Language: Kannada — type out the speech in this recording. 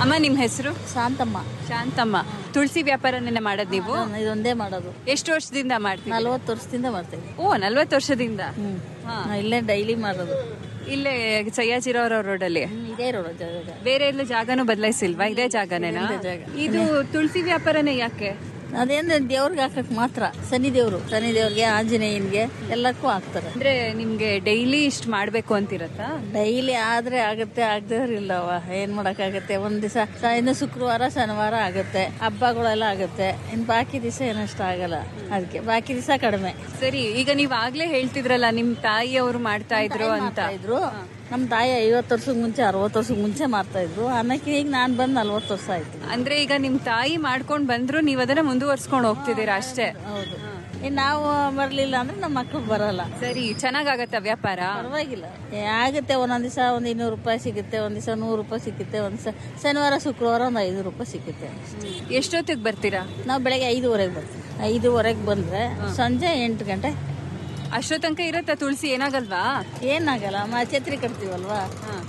ಅಮ್ಮ ನಿಮ್ಮ ಹೆಸರು ಶಾಂತಮ್ಮ ಶಾಂತಮ್ಮ ತುಳಸಿ ವ್ಯಾಪಾರನೇ ಮಾಡೋದು ನೀವು ನಾನು ಇದೊಂದೇ ಮಾಡೋದು ಎಷ್ಟು ವರ್ಷದಿಂದ ಮಾಡ್ತೀವಿ ನಲ್ವತ್ತು ವರ್ಷದಿಂದ ಮಾಡ್ತೇವೆ ಓ ನಲ್ವತ್ತು ವರ್ಷದಿಂದ ಹ್ಮ್ ಹಾ. ನಾ ಇಲ್ಲೇ ಡೈಲಿ ಮಾಡೋದು ಇಲ್ಲೇ ಸಯ್ಯಾಜಿರವರ ರೋಡಲ್ಲಿ ಹ್ಮ್, ಇದೇ ರೋಡ್ ಜಾಗ ಬೇರೆ ಎಲ್ಲ ಜಾಗನೂ ಬದಲಾಯಿಸಿಲ್ವಾ ಇದೇ ಜಾಗನೇನಾ ಇದೇ ಜಾಗ. ಇದು ತುಳಸಿ ವ್ಯಾಪಾರನೇ ಯಾಕೆ ಅದೇನು ದೇವ್ರಿಗೆ ಹಾಕಕ್ ಮಾತ್ರ ಶನಿ ದೇವ್ರು ಶನಿ ದೇವ್ರಿಗೆ ಆಂಜನೇಯನ್ಗೆ ಎಲ್ಲಕ್ಕೂ ಹಾಕ್ತಾರೆ ಅಂದ್ರೆ ನಿಮ್ಗೆ ಡೈಲಿ ಇಷ್ಟು ಮಾಡ್ಬೇಕು ಅಂತಿರತ್ತಾ ಡೈಲಿ ಆದ್ರೆ ಆಗತ್ತೆ ಆಗದೇ ಇಲ್ಲವ ಏನ್ ಮಾಡಕ್ಕಾಗತ್ತೆ ಒಂದ್ ದಿವಸ ಇನ್ನು ಶುಕ್ರವಾರ ಶನಿವಾರ ಆಗುತ್ತೆ ಹಬ್ಬಗಳೆಲ್ಲ ಆಗುತ್ತೆ ಇನ್ ಬಾಕಿ ದಿವಸ ಏನಷ್ಟು ಆಗಲ್ಲ ಅದಕ್ಕೆ ಬಾಕಿ ದಿವಸ ಕಡಿಮೆ ಸರಿ ಈಗ ನೀವ್ ಆಗ್ಲೇ ಹೇಳ್ತಿದ್ರಲ್ಲ ನಿಮ್ ತಾಯಿ ಅವರು ಮಾಡ್ತಾ ಇದ್ರು ಅಂತ ಮಾಡ್ತಾ ಇದ್ರು ನಮ್ಮ ತಾಯಿ ಐವತ್ತು ವರ್ಷಕ್ಕೆ ಮುಂಚೆ ಅರವತ್ತು ವರ್ಷಕ್ಕೆ ಮುಂಚೆ ಮಾಡ್ತಾ ಇದ್ರು ಆಮೇಲೆ ಈಗ ನಾನು ಬಂದು ನಲ್ವತ್ತು ವರ್ಷ ಆಯ್ತು ಅಂದ್ರೆ ಈಗ ನಿಮ್ ತಾಯಿ ಮಾಡ್ಕೊಂಡ್ ಬಂದ್ರು ನೀವ್ ಅದನ್ನ ಮುಂದುವರ್ಸ್ಕೊಂಡ್ ಹೋಗ್ತಿದ್ದೀರಾ ಅಷ್ಟೇ ಹೌದು ಇನ್ನು ನಾವು ಬರಲಿಲ್ಲ ಅಂದ್ರೆ ನಮ್ಮ ಮಕ್ಕಳು ಬರಲ್ಲ ಸರಿ ಚೆನ್ನಾಗಾಗತ್ತ ವ್ಯಾಪಾರ ಪರವಾಗಿಲ್ಲ ಏ, ಆಗುತ್ತೆ ಒಂದೊಂದ್ ದಿವಸ ಒಂದು ಇನ್ನೂರು ರೂಪಾಯಿ ಸಿಗುತ್ತೆ ಒಂದ್ ದಿವಸ ನೂರು ರೂಪಾಯಿ ಸಿಗುತ್ತೆ ಒಂದ್ ದಿವಸ ಶನಿವಾರ ಶುಕ್ರವಾರ ಒಂದು ಐದು ರೂಪಾಯಿ ಸಿಗುತ್ತೆ ಎಷ್ಟೊತ್ತಿಗೆ ಬರ್ತೀರಾ ನಾವು ಬೆಳಗ್ಗೆ ಐದುವರೆಗೆ ಬರ್ತೀವಿ ಐದುವರೆಗೆ ಬಂದ್ರೆ ಸಂಜೆ ಎಂಟು ಗಂಟೆ ಅಷ್ಟೋ ತನಕ ಇರತ್ತಾ ತುಳಸಿ ಏನಾಗಲ್ವಾ ಏನಾಗಲ್ಲ ಮ ಛತ್ರಿ ಕಟ್ತೀವಲ್ವಾ